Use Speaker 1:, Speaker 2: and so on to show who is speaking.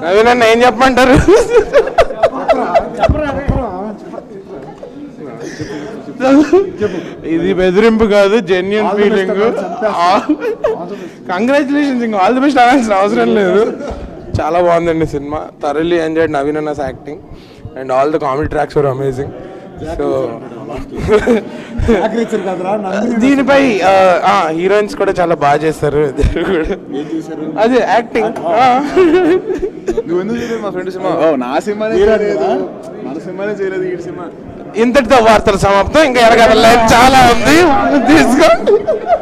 Speaker 1: నవీన్ అన్న ఏం చెప్పమంటారు ఇది బెదిరింపు కాదు జెన్యున్ ఫీలింగ్ కంగ్రాచులేషన్స్ ఇంకా ఆల్ ది బెస్ట్ అనాల్సిన అవసరం లేదు చాలా బాగుందండి సినిమా థరలీ ఎంజాయ్డ్ నవీన్ అన్నస్ acting and all the comedy tracks were amazing so
Speaker 2: ఆఖరిచ్చారు కదరా నందిని
Speaker 1: దీనిపై హీరోయిన్స్ కూడా చాలా బాగా చేస్తారు ఇద్దరు కూడా. అదే యాక్టింగ్
Speaker 3: నువ్వు ఎందుకు చేయలేదు మా ఫ్రెండ్ సినిమా ఓ నా సినిమానే చేయలేదు మన సినిమానే చేయలేదు ఈ సినిమా
Speaker 1: ఇంతటితో వార్తలు సమాప్తం ఇంకా ఎరగల చాలా ఉంది తీసుకో